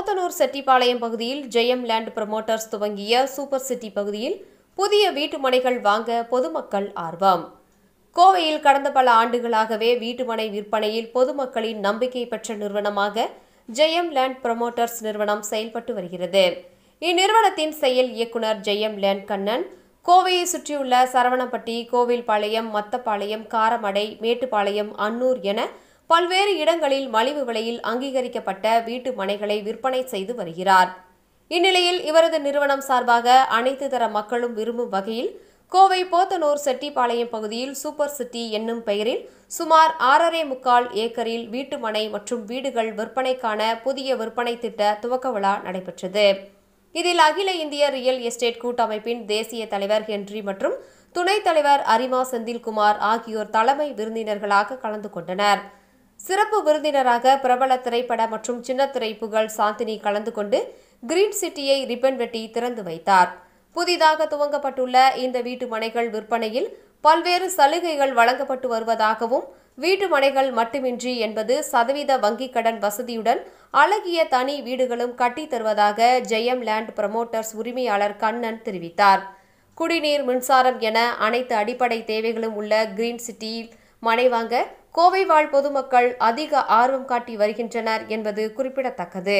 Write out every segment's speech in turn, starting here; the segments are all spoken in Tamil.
போத்தனூர் செட்டிப்பாளையம் பகுதியில் ஜெயம் லேண்ட் புரமோட்டர்ஸ் துவங்கிய சூப்பர் சிட்டி பகுதியில் புதிய வீட்டு மனைகள் வாங்க பொதுமக்கள் ஆர்வம் கோவையில் கடந்த பல ஆண்டுகளாகவே வீட்டுமனை விற்பனையில் பொதுமக்களின் நம்பிக்கை பெற்ற நிறுவனமாக ஜெயம் லேண்ட் புரமோட்டர்ஸ் நிறுவனம் செயல்பட்டு வருகிறது இந்நிறுவனத்தின் செயல் இயக்குனர் ஜெயம் லேண்ட் கண்ணன் கோவையை சுற்றியுள்ள சரவணப்பட்டி கோவில்பாளையம் மத்தப்பாளையம் காரமடை மேட்டுப்பாளையம் அன்னூர் என பல்வேறு இடங்களில் மலிவு விலையில் அங்கீகரிக்கப்பட்ட வீட்டு மனைகளை விற்பனை செய்து வருகிறார் இந்நிலையில் இவரது நிறுவனம் சார்பாக அனைத்து தர மக்களும் விரும்பும் வகையில் கோவை போத்தனூர் செட்டிப்பாளையம் பகுதியில் சூப்பர் சிட்டி என்னும் பெயரில் சுமார் ஆறரை முக்கால் ஏக்கரில் வீட்டுமனை மற்றும் வீடுகள் விற்பனைக்கான புதிய விற்பனை திட்ட துவக்க விழா நடைபெற்றது இதில் அகில இந்திய ரியல் எஸ்டேட் கூட்டமைப்பின் தேசிய தலைவர் ஹென்றி மற்றும் துணைத் தலைவர் அரிமா செந்தில்குமார் ஆகியோர் தலைமை விருந்தினர்களாக கலந்து கொண்டனர் சிறப்பு விருந்தினராக பிரபல திரைப்பட மற்றும் சின்னத்திரை புகழ் சாந்தினி கலந்து கொண்டு கிரீன் சிட்டியை ரிப்பன் வெட்டி திறந்து வைத்தார் புதிதாக துவங்கப்பட்டுள்ள இந்த வீட்டு மனைகள் விற்பனையில் பல்வேறு சலுகைகள் வழங்கப்பட்டு வருவதாகவும் வீட்டு மனைகள் மட்டுமின்றி என்பது சதவீத வங்கிக் கடன் வசதியுடன் அழகிய தனி வீடுகளும் கட்டித் தருவதாக ஜெயம் லேண்ட் புரமோட்டர்ஸ் உரிமையாளர் கண்ணன் தெரிவித்தார் குடிநீர் மின்சாரம் என அனைத்து அடிப்படை தேவைகளும் உள்ள கிரீன் சிட்டியில் மனை வாங்க கோவை வாழ் பொதுமக்கள் அதிக ஆர்வம் காட்டி வருகின்றனர் என்பது குறிப்பிடத்தக்கது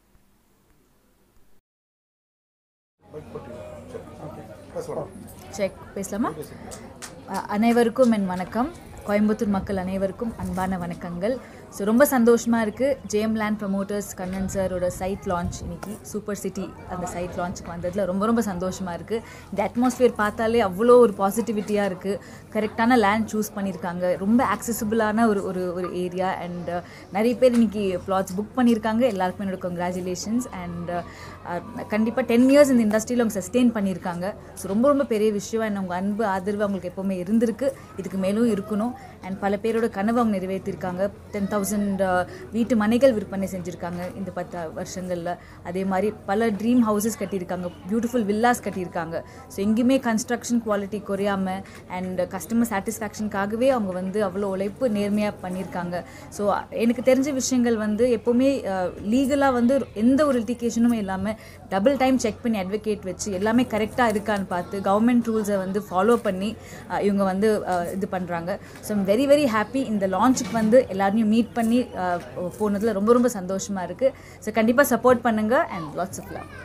செக் பேசலாமா அ- அனைவருக்கும் என் வணக்கம் கோயம்புத்தூர் மக்கள் அனைவருக்கும் அன்பான வணக்கங்கள் ஸோ ரொம்ப சந்தோஷமாக இருக்குது ஜேஎம் லேண்ட் ப்ரமோட்டர்ஸ் கண்ணன் சாரோட சைட் லான்ச் இன்னைக்கு சூப்பர் சிட்டி அந்த சைட் லான்ச்சுக்கு வந்ததில் ரொம்ப ரொம்ப சந்தோஷமாக இருக்குது இந்த அட்மாஸ்ஃபியர் பார்த்தாலே அவ்வளோ ஒரு பாசிட்டிவிட்டியாக இருக்குது கரெக்டான லேண்ட் சூஸ் பண்ணியிருக்காங்க ரொம்ப ஆக்சசிபிளான ஒரு ஒரு ஒரு ஏரியா அண்ட் நிறைய பேர் இன்னைக்கு ப்ளாட்ஸ் புக் பண்ணியிருக்காங்க எல்லாருக்குமே என்னோட கங்க்ராச்சுலேஷன்ஸ் அண்ட் கண்டிப்பாக டென் இயர்ஸ் இந்த இண்டஸ்ட்ரியில் அவங்க சஸ்டெயின் பண்ணியிருக்காங்க ஸோ ரொம்ப ரொம்ப பெரிய விஷயம் அண்ட் அவங்க அன்பு ஆதரவு அவங்களுக்கு எப்போவுமே இருந்திருக்கு இதுக்கு மேலும் இருக்கணும் அண்ட் பல பேரோட கனவு அவங்க நிறைவேற்றிருக்காங்க டென் தௌசண்ட் வீட்டு மனைகள் விற்பனை செஞ்சுருக்காங்க இந்த பத்து வருஷங்களில் அதே மாதிரி பல ட்ரீம் ஹவுசஸ் கட்டியிருக்காங்க பியூட்டிஃபுல் வில்லாஸ் கட்டியிருக்காங்க ஸோ எங்கேயுமே கன்ஸ்ட்ரக்ஷன் குவாலிட்டி குறையாமல் அண்ட் கஸ்டமர் சாட்டிஸ்ஃபேக்ஷனுக்காகவே அவங்க வந்து அவ்வளோ உழைப்பு நேர்மையாக பண்ணியிருக்காங்க ஸோ எனக்கு தெரிஞ்ச விஷயங்கள் வந்து எப்போவுமே லீகலாக வந்து எந்த ஒரு லிட்டிகேஷனும் இல்லாமல் டபுள் டைம் செக் பண்ணி அட்வொகேட் வச்சு எல்லாமே கரெக்டாக இருக்கான்னு பார்த்து கவர்மெண்ட் ரூல்ஸை வந்து ஃபாலோ பண்ணி அஹ், இவங்க வந்து அஹ், இது பண்ணுறாங்க ஸோ வெரி வெரி ஹாப்பி இந்த லான்ச்சுக்கு வந்து எல்லாரையும் மீட் பண்ணி அஹ், போனதில் ரொம்ப ரொம்ப சந்தோஷமாக இருக்குது ஸோ கண்டிப்பாக சப்போர்ட் பண்ணுங்கள் அண்ட் லாட்ஸ் ஆஃப் லவ்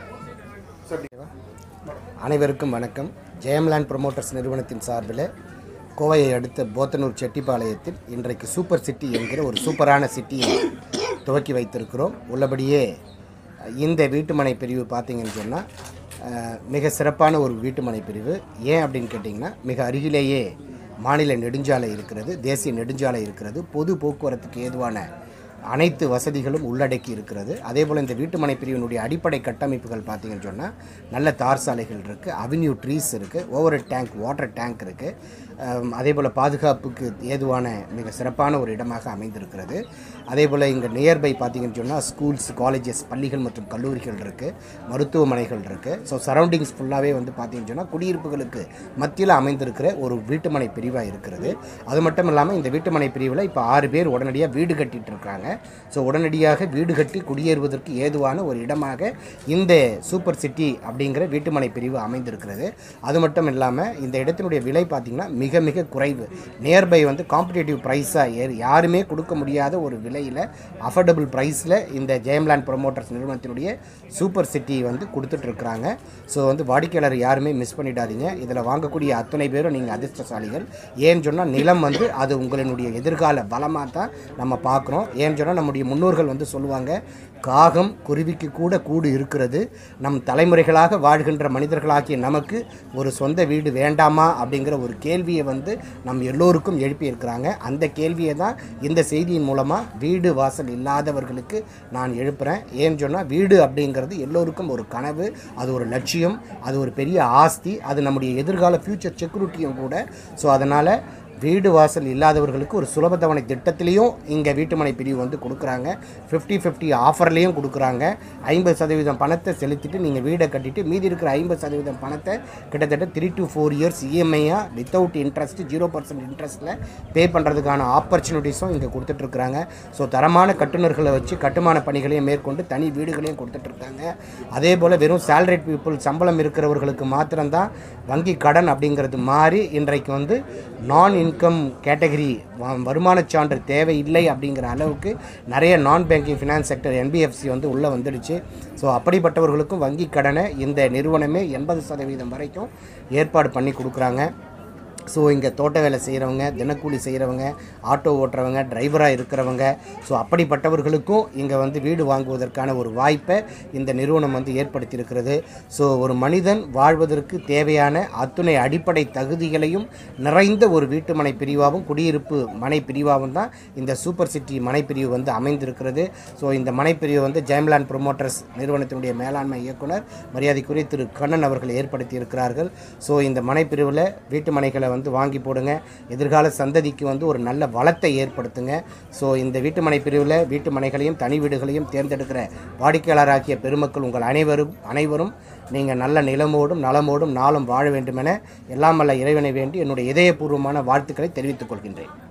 அனைவருக்கும் வணக்கம் ஜெயம்லேண்ட் ப்ரொமோட்டர்ஸ் நிறுவனத்தின் சார்பில் கோவையை அடுத்த போத்தனூர் செட்டிப்பாளையத்தில் இன்றைக்கு சூப்பர் சிட்டி என்கிற ஒரு சூப்பரான சிட்டியை துவக்கி வைத்திருக்கிறோம் உள்ளபடியே இந்த வீட்டுமனை பிரிவு பார்த்தீங்கன்னு சொன்னால் அஹ், மிக சிறப்பான ஒரு வீட்டுமனை பிரிவு ஏன் அப்படின்னு கேட்டிங்கன்னா மிக அருகிலேயே மாநில நெடுஞ்சாலை இருக்கிறது தேசிய நெடுஞ்சாலை இருக்கிறது பொது போக்குவரத்துக்கு ஏதுவான அனைத்து வசதிகளும் உள்ளடக்கி இருக்கிறது அதே போல் இந்த வீட்டுமனை பிரிவினுடைய அடிப்படை கட்டமைப்புகள் பார்த்தீங்கன்னு சொன்னால் நல்ல தார் சாலைகள் இருக்குது அவென்யூ ட்ரீஸ் இருக்குது ஓவர் டேங்க் வாட்டர் டேங்க் இருக்குது அதே போல் பாதுகாப்புக்கு ஏதுவான மிக சிறப்பான ஒரு இடமாக அமைந்திருக்கிறது அதே போல் இங்கே நியர்பை பார்த்தீங்கன்னு சொன்னால் ஸ்கூல்ஸ் காலேஜஸ் பள்ளிகள் மற்றும் கல்லூரிகள் இருக்குது மருத்துவமனைகள் இருக்குது ஸோ சரௌண்டிங்ஸ் ஃபுல்லாகவே வந்து பார்த்தீங்கன்னு சொன்னால் குடியிருப்புகளுக்கு மத்தியில் அமைந்திருக்கிற ஒரு வீட்டுமனை பிரிவாக இருக்கிறது அது மட்டும் இல்லாமல் இந்த வீட்டுமனை பிரிவில் இப்போ ஆறு பேர் உடனடியாக வீடு கட்டிட்டு இருக்காங்க ஸோ உடனடியாக வீடு கட்டி குடியேறுவதற்கு ஏதுவான ஒரு இடமாக இந்த சூப்பர் சிட்டி அப்படிங்கிற வீட்டுமனை பிரிவு அமைந்திருக்கிறது அது மட்டும் இல்லாமல் இந்த இடத்தினுடைய விலை பார்த்திங்கன்னா மிக மிக குறைவு நியர்பை வந்து காம்படிட்டிவ் ப்ரைஸாக ஏறி யாருமே கொடுக்க முடியாத ஒரு விலையில் அஃபோர்டபுள் ப்ரைஸில் இந்த ஜெயம்லேண்ட் ப்ரொமோட்டர்ஸ் நிறுவனத்தினுடைய சூப்பர் சிட்டி வந்து கொடுத்துட்ருக்குறாங்க ஸோ வந்து வாடிக்கையாளர் யாருமே மிஸ் பண்ணிடாதீங்க இதில் வாங்கக்கூடிய அத்தனை பேரும் நீங்கள் அதிர்ஷ்டசாலிகள் ஏன்னு சொன்னால் நிலம் வந்து அது உங்களினுடைய எதிர்கால பலமாக தான் நம்ம பார்க்குறோம் ஏன்னு சொன்னால் நம்முடைய முன்னோர்கள் வந்து சொல்லுவாங்க காகம் குருவிக்கு கூட கூடு இருக்கிறது நம் தலைமுறைகளாக வாழ்கின்ற மனிதர்களாகிய நமக்கு ஒரு சொந்த வீடு வேண்டாமா அப்படிங்கிற ஒரு கேள்வியை வந்து நம் எல்லோருக்கும் எழுப்பியிருக்கிறாங்க அந்த கேள்வியை தான் இந்த செய்தியின் மூலமாக வீடு வாசல் இல்லாதவர்களுக்கு நான் எழுப்புகிறேன் ஏன்னு சொன்னால் வீடு அப்படிங்கிறது எல்லோருக்கும் ஒரு கனவு அது ஒரு லட்சியம் அது ஒரு பெரிய ஆஸ்தி அது நம்முடைய எதிர்கால ஃப்யூச்சர் செக்யூரிட்டியும் கூட ஸோ அதனால் வீடு வாசல் இல்லாதவர்களுக்கு ஒரு சுலப தவணை திட்டத்திலையும் இங்கே வீட்டுமனை பிரிவு வந்து கொடுக்குறாங்க ஃபிஃப்டி ஃபிஃப்டி ஆஃபர்லேயும் கொடுக்குறாங்க ஐம்பது சதவீதம் பணத்தை செலுத்திட்டு நீங்கள் வீடை கட்டிட்டு மீதி இருக்கிற ஐம்பது சதவீதம் பணத்தை கிட்டத்தட்ட த்ரீ டு ஃபோர் இயர்ஸ் இஎம்ஐயாக வித்தவுட் இன்ட்ரெஸ்ட் ஜீரோ பர்சன்ட் இன்ட்ரெஸ்ட்டில் பே பண்ணுறதுக்கான ஆப்பர்ச்சுனிட்டிஸும் இங்கே கொடுத்துட்ருக்குறாங்க ஸோ தரமான கட்டுநர்களை வச்சு கட்டுமான பணிகளையும் மேற்கொண்டு தனி வீடுகளையும் கொடுத்துட்ருக்காங்க அதே போல் வெறும் சேலரிட் பீப்புள் சம்பளம் இருக்கிறவர்களுக்கு மாத்திரம்தான் வங்கி கடன் அப்படிங்கிறது மாறி இன்றைக்கு வந்து நான் இன்கம் கேட்டகரி வருமானச் சான்று தேவையில்லை அப்படிங்கிற அளவுக்கு நிறைய நான் பேங்கிங் ஃபினான்ஸ் செக்டர் என்பிஎஃப்சி வந்து உள்ளே வந்துடுச்சு ஸோ அப்படிப்பட்டவர்களுக்கும் வங்கி கடனை இந்த நிறுவனமே எண்பது சதவீதம் வரைக்கும் ஏற்பாடு பண்ணி கொடுக்குறாங்க ஸோ இங்கே தோட்ட வேலை செய்கிறவங்க தினக்கூலி செய்கிறவங்க ஆட்டோ ஓட்டுறவங்க டிரைவராக இருக்கிறவங்க ஸோ அப்படிப்பட்டவர்களுக்கும் இங்கே வந்து வீடு வாங்குவதற்கான ஒரு வாய்ப்பை இந்த நிறுவனம் வந்து ஏற்படுத்தியிருக்கிறது ஸோ ஒரு மனிதன் வாழ்வதற்கு தேவையான அத்துணை அடிப்படை தகுதிகளையும் நிறைந்த ஒரு வீட்டுமனை பிரிவாகவும் குடியிருப்பு மனை பிரிவாகவும் தான் இந்த சூப்பர் சிட்டி மனைப்பிரிவு வந்து அமைந்திருக்கிறது ஸோ இந்த மனைப்பிரிவு வந்து ஜெயம்லாண்ட் ப்ரொமோட்டர்ஸ் நிறுவனத்தினுடைய மேலாண்மை இயக்குனர் மரியாதைக்குரிய திரு கண்ணன் அவர்கள் ஏற்படுத்தி இருக்கிறார்கள் ஸோ இந்த மனைப்பிரிவில் வீட்டு மனைகளை வந்து வாங்கி போடுங்க எதிர்கால சந்ததிக்கு வந்து ஒரு நல்ல வளத்தை ஏற்படுத்துங்க ஸோ இந்த வீட்டு மனை பிரிவில் வீட்டு மனைகளையும் தனி வீடுகளையும் தேர்ந்தெடுக்கிற வாடிக்கையாளராகிய பெருமக்கள் உங்கள் அனைவரும் அனைவரும் நீங்கள் நல்ல நிலமோடும் நலமோடும் நாளும் வாழ வேண்டுமென எல்லாம் வல்ல இறைவனை வேண்டி என்னுடைய இதயபூர்வமான வாழ்த்துக்களை தெரிவித்துக் கொள்கின்றேன்